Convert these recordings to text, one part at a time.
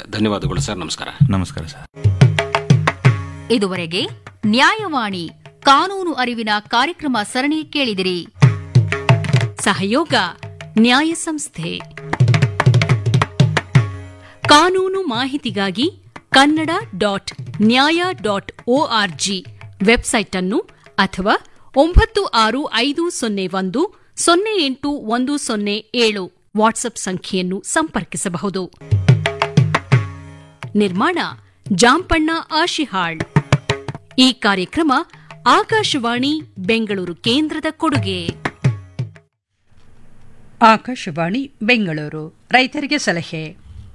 ಧನ್ಯವಾದಗಳು ಸರ್ ನಮಸ್ಕಾರ ನಮಸ್ಕಾರ ಸರ್ ಇದುವರೆಗೆ ನ್ಯಾಯವಾಣಿ ಕಾನೂನು ಅರಿವಿನ ಕಾರ್ಯಕ್ರಮ ಸರಣಿ ಕೇಳಿದಿರಿ ಸಹಯೋಗ ನ್ಯಾಯ ಸಂಸ್ಥೆ ಕಾನೂನು ಮಾಹಿತಿಗಾಗಿ Kannada dot Nyaya dot ORG website ಅನ್ನು ಅಥವಾ ಒಂಬತ್ತು ಆರು ಐದು ಸೊನ್ನೆ ಒಂದು ಸೊನ್ನೆ ಎಂಟು ಒಂದು ಸೊನ್ನೆ ಏಳು ವಾಟ್ಸ್ಆಪ್ ಸಂಖ್ಯೆಯನ್ನು ಸಂಪರ್ಕಿಸಬಹುದು ನಿರ್ಮಾಣ ಜಾಂಪಣ್ಣ ಆಶಿಹಾಳ್ ಈ ಕಾರ್ಯಕ್ರಮ ಆಕಾಶವಾಣಿ ಬೆಂಗಳೂರು ಕೇಂದ್ರದ ಕೊಡುಗೆ ಆಕಾಶವಾಣಿ ಬೆಂಗಳೂರು ರೈತರಿಗೆ ಸಲಹೆ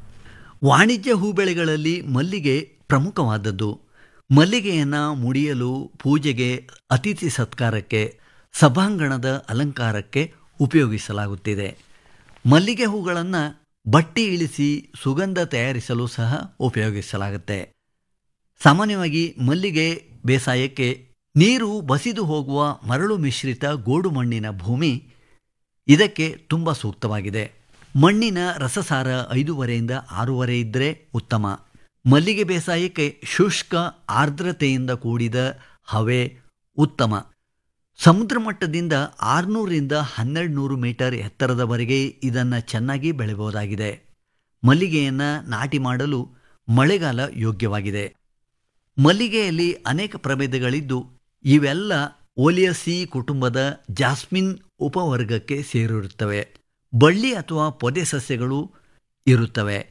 ವಾಣಿಜ್ಯ ಹೂಬೆಳೆಗಳಲ್ಲಿ ಮಲ್ಲಿಗೆ ಪ್ರಮುಖವಾದದ್ದು ಮಲ್ಲಿಗೆಯನ್ನು ಮುಡಿಯಲು ಪೂಜೆಗೆ ಅತಿಥಿ ಸತ್ಕಾರಕ್ಕೆ ಸಭಾಂಗಣದ ಅಲಂಕಾರಕ್ಕೆ ಉಪಯೋಗಿಸಲಾಗುತ್ತಿದೆ ಮಲ್ಲಿಗೆ ಹೂಗಳನ್ನು ಬಟ್ಟಿ ಇಳಿಸಿ ಸುಗಂಧ ತಯಾರಿಸಲು ಸಹ ಉಪಯೋಗಿಸಲಾಗುತ್ತೆ ಸಾಮಾನ್ಯವಾಗಿ ಮಲ್ಲಿಗೆ ಬೇಸಾಯಕ್ಕೆ ನೀರು ಬಸಿದು ಹೋಗುವ ಮರಳು ಮಿಶ್ರಿತ ಗೋಡು ಮಣ್ಣಿನ ಭೂಮಿ ಇದಕ್ಕೆ ತುಂಬ ಸೂಕ್ತವಾಗಿದೆ ಮಣ್ಣಿನ ರಸಸಾರ ಐದೂವರೆಯಿಂದ ಆರೂವರೆ ಇದ್ದರೆ ಉತ್ತಮ ಮಲ್ಲಿಗೆ ಬೇಸಾಯಕ್ಕೆ ಶುಷ್ಕ ಆರ್ದ್ರತೆಯಿಂದ ಕೂಡಿದ ಹವೆ ಉತ್ತಮ ಸಮುದ್ರ ಮಟ್ಟದಿಂದ ಆರುನೂರಿಂದ ಹನ್ನೆರಡು ನೂರು ಮೀಟರ್ ಎತ್ತರದವರೆಗೆ ಇದನ್ನು ಚೆನ್ನಾಗಿ ಬೆಳೆಯಬಹುದಾಗಿದೆ ಮಲ್ಲಿಗೆಯನ್ನು ನಾಟಿ ಮಾಡಲು ಮಳೆಗಾಲ ಯೋಗ್ಯವಾಗಿದೆ ಮಲ್ಲಿಗೆಯಲ್ಲಿ ಅನೇಕ ಪ್ರಭೇದಗಳಿದ್ದು ಇವೆಲ್ಲ ಓಲಿಯಸಿ ಕುಟುಂಬದ ಜಾಸ್ಮಿನ್ ಉಪವರ್ಗಕ್ಕೆ ಸೇರಿರುತ್ತವೆ ಬಳ್ಳಿ ಅಥವಾ ಪೊದೆ ಸಸ್ಯಗಳು ಇರುತ್ತವೆ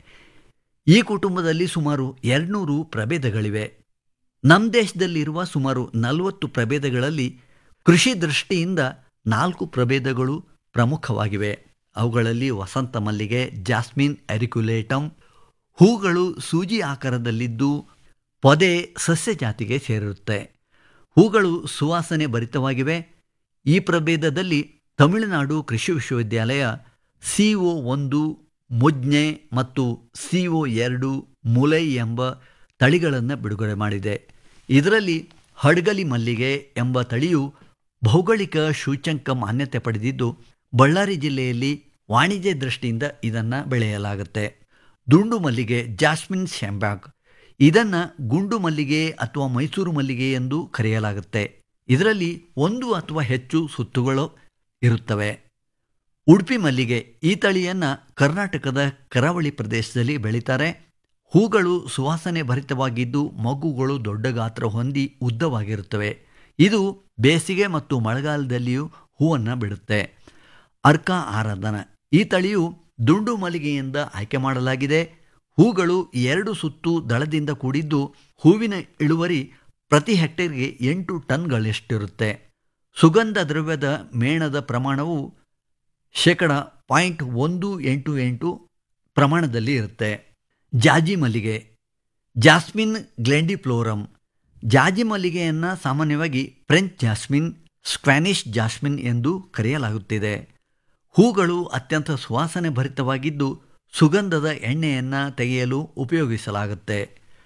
ಈ ಕುಟುಂಬದಲ್ಲಿ ಸುಮಾರು ಎರಡುನೂರು ಪ್ರಭೇದಗಳಿವೆ ನಮ್ಮ ದೇಶದಲ್ಲಿರುವ ಸುಮಾರು ನಲವತ್ತು ಪ್ರಭೇದಗಳಲ್ಲಿ ಕೃಷಿ ದೃಷ್ಟಿಯಿಂದ ನಾಲ್ಕು ಪ್ರಭೇದಗಳು ಪ್ರಮುಖವಾಗಿವೆ ಅವುಗಳಲ್ಲಿ ವಸಂತ ಮಲ್ಲಿಗೆ ಜಾಸ್ಮಿನ್ ಎರಿಕ್ಯುಲೇಟಮ್ ಹೂಗಳು ಸೂಜಿ ಆಕಾರದಲ್ಲಿದ್ದು ಪೊದೆ ಸಸ್ಯ ಜಾತಿಗೆ ಸೇರಿರುತ್ತೆ ಹೂಗಳು ಸುವಾಸನೆ ಭರಿತವಾಗಿವೆ ಈ ಪ್ರಭೇದದಲ್ಲಿ ತಮಿಳುನಾಡು ಕೃಷಿ ವಿಶ್ವವಿದ್ಯಾಲಯ ಸಿ ಒ ಒಂದು ಮುಜ್ಞೆ ಮತ್ತು ಸಿ ಒ ಎರಡು ಮುಲೈ ಎಂಬ ತಳಿಗಳನ್ನು ಬಿಡುಗಡೆ ಮಾಡಿದೆ ಇದರಲ್ಲಿ ಹಡ್ಗಲಿ ಮಲ್ಲಿಗೆ ಎಂಬ ತಳಿಯು ಭೌಗೋಳಿಕ ಸೂಚ್ಯಂಕ ಮಾನ್ಯತೆ ಪಡೆದಿದ್ದು ಬಳ್ಳಾರಿ ಜಿಲ್ಲೆಯಲ್ಲಿ ವಾಣಿಜ್ಯ ದೃಷ್ಟಿಯಿಂದ ಇದನ್ನು ಬೆಳೆಯಲಾಗುತ್ತೆ ದುಂಡು ಮಲ್ಲಿಗೆ ಜಾಸ್ಮಿನ್ ಶ್ಯಾಂಬ್ಯಾಕ್ ಇದನ್ನು ಗುಂಡು ಮಲ್ಲಿಗೆ ಅಥವಾ ಮೈಸೂರು ಮಲ್ಲಿಗೆ ಎಂದು ಕರೆಯಲಾಗುತ್ತೆ ಇದರಲ್ಲಿ ಒಂದು ಅಥವಾ ಹೆಚ್ಚು ಸುತ್ತುಗಳು ಇರುತ್ತವೆ ಉಡುಪಿ ಮಲ್ಲಿಗೆ ಈ ತಳಿಯನ್ನು ಕರ್ನಾಟಕದ ಕರಾವಳಿ ಪ್ರದೇಶದಲ್ಲಿ ಬೆಳೀತಾರೆ ಹೂಗಳು ಸುವಾಸನೆ ಭರಿತವಾಗಿದ್ದು ಮಗುಗಳು ದೊಡ್ಡ ಗಾತ್ರ ಹೊಂದಿ ಉದ್ದವಾಗಿರುತ್ತವೆ ಇದು ಬೇಸಿಗೆ ಮತ್ತು ಮಳೆಗಾಲದಲ್ಲಿಯೂ ಹೂವನ್ನು ಬಿಡುತ್ತೆ ಅರ್ಕ ಆರಾಧನ ಈ ತಳಿಯು ದುಂಡು ಮಲ್ಲಿಗೆಯಿಂದ ಆಯ್ಕೆ ಮಾಡಲಾಗಿದೆ ಹೂಗಳು ಎರಡು ಸುತ್ತು ದಳದಿಂದ ಕೂಡಿದ್ದು ಹೂವಿನ ಇಳುವರಿ ಪ್ರತಿ ಹೆಕ್ಟೇರ್ಗೆ ಎಂಟು ಟನ್ಗಳಷ್ಟಿರುತ್ತೆ ಸುಗಂಧ ದ್ರವ್ಯದ ಮೇಣದ ಪ್ರಮಾಣವು ಶೇಕಡ ಪಾಯಿಂಟ್ ಒಂದು ಎಂಟು ಎಂಟು ಪ್ರಮಾಣದಲ್ಲಿ ಇರುತ್ತೆ ಜಾಜಿ ಮಲ್ಲಿಗೆ ಜಾಸ್ಮಿನ್ ಗ್ಲೆಂಡಿಫ್ಲೋರಮ್ ಜಾಜಿ ಮಲ್ಲಿಗೆಯನ್ನು ಸಾಮಾನ್ಯವಾಗಿ ಫ್ರೆಂಚ್ ಜಾಸ್ಮಿನ್ ಸ್ಕ್ವಾನಿಷ್ ಜಾಸ್ಮಿನ್ ಎಂದು ಕರೆಯಲಾಗುತ್ತಿದೆ ಹೂಗಳು ಅತ್ಯಂತ ಸುವಾಸನೆ ಭರಿತವಾಗಿದ್ದು ಸುಗಂಧದ ಎಣ್ಣೆಯನ್ನು ತೆಗೆಯಲು ಉಪಯೋಗಿಸಲಾಗುತ್ತೆ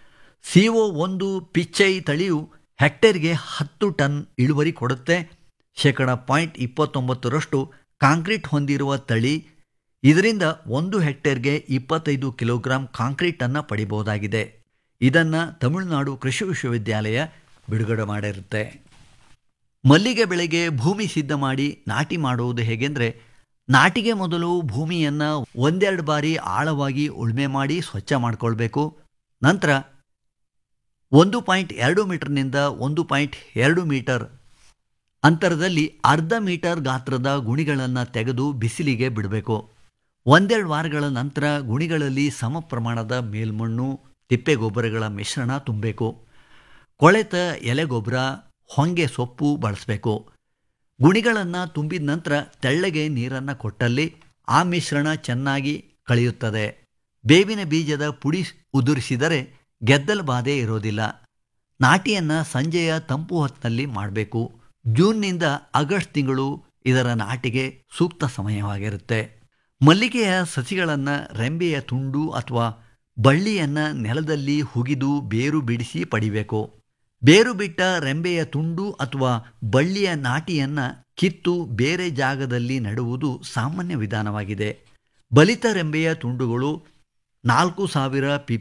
ಸಿಒ ಒಂದು ಪಿಚ್ಚೈ ತಳಿಯು ಹೆಕ್ಟೇರ್ಗೆ ಹತ್ತು ಟನ್ ಇಳುವರಿ ಕೊಡುತ್ತೆ ಶೇಕಡ ಪಾಯಿಂಟ್ ಇಪ್ಪತ್ತೊಂಬತ್ತರಷ್ಟು ಕಾಂಕ್ರೀಟ್ ಹೊಂದಿರುವ ತಳಿ ಇದರಿಂದ ಒಂದು ಹೆಕ್ಟೇರ್ಗೆ ಇಪ್ಪತ್ತೈದು ಕಿಲೋಗ್ರಾಂ ಕಾಂಕ್ರೀಟನ್ನು ಪಡಿಬಹುದಾಗಿದೆ ಇದನ್ನು ತಮಿಳುನಾಡು ಕೃಷಿ ವಿಶ್ವವಿದ್ಯಾಲಯ ಬಿಡುಗಡೆ ಮಾಡಿರುತ್ತೆ ಮಲ್ಲಿಗೆ ಬೆಳೆಗೆ ಭೂಮಿ ಸಿದ್ಧ ಮಾಡಿ ನಾಟಿ ಮಾಡುವುದು ಹೇಗೆಂದರೆ ನಾಟಿಗೆ ಮೊದಲು ಭೂಮಿಯನ್ನು ಒಂದೆರಡು ಬಾರಿ ಆಳವಾಗಿ ಉಳುಮೆ ಮಾಡಿ ಸ್ವಚ್ಛ ಮಾಡಿಕೊಳ್ಬೇಕು ನಂತರ ಒಂದು ಪಾಯಿಂಟ್ ಎರಡು ಮೀಟರ್ನಿಂದ ಒಂದು ಪಾಯಿಂಟ್ ಎರಡು ಮೀಟರ್ ಅಂತರದಲ್ಲಿ ಅರ್ಧ ಮೀಟರ್ ಗಾತ್ರದ ಗುಣಿಗಳನ್ನು ತೆಗೆದು ಬಿಸಿಲಿಗೆ ಬಿಡಬೇಕು ಒಂದೆರಡು ವಾರಗಳ ನಂತರ ಗುಣಿಗಳಲ್ಲಿ ಸಮ ಪ್ರಮಾಣದ ಮೇಲ್ಮಣ್ಣು ತಿಪ್ಪೆಗೊಬ್ಬರಗಳ ಮಿಶ್ರಣ ತುಂಬಬೇಕು ಕೊಳೆತ ಎಲೆಗೊಬ್ಬರ ಹೊಂಗೆ ಸೊಪ್ಪು ಬಳಸಬೇಕು ಗುಣಿಗಳನ್ನು ತುಂಬಿದ ನಂತರ ತೆಳ್ಳಗೆ ನೀರನ್ನು ಕೊಟ್ಟಲ್ಲಿ ಆ ಮಿಶ್ರಣ ಚೆನ್ನಾಗಿ ಕಳೆಯುತ್ತದೆ ಬೇವಿನ ಬೀಜದ ಪುಡಿ ಉದುರಿಸಿದರೆ ಗೆದ್ದಲು ಬಾಧೆ ಇರೋದಿಲ್ಲ ನಾಟಿಯನ್ನು ಸಂಜೆಯ ತಂಪು ಹೊತ್ತಿನಲ್ಲಿ ಮಾಡಬೇಕು ಜೂನ್ನಿಂದ ಆಗಸ್ಟ್ ತಿಂಗಳು ಇದರ ನಾಟಿಗೆ ಸೂಕ್ತ ಸಮಯವಾಗಿರುತ್ತೆ ಮಲ್ಲಿಗೆಯ ಸಸಿಗಳನ್ನು ರೆಂಬೆಯ ತುಂಡು ಅಥವಾ ಬಳ್ಳಿಯನ್ನು ನೆಲದಲ್ಲಿ ಹುಗಿದು ಬೇರು ಬಿಡಿಸಿ ಪಡಿಬೇಕು ಬೇರು ಬಿಟ್ಟ ರೆಂಬೆಯ ತುಂಡು ಅಥವಾ ಬಳ್ಳಿಯ ನಾಟಿಯನ್ನು ಕಿತ್ತು ಬೇರೆ ಜಾಗದಲ್ಲಿ ನೆಡುವುದು ಸಾಮಾನ್ಯ ವಿಧಾನವಾಗಿದೆ ಬಲಿತ ರೆಂಬೆಯ ತುಂಡುಗಳು ನಾಲ್ಕು ಸಾವಿರ ಪಿ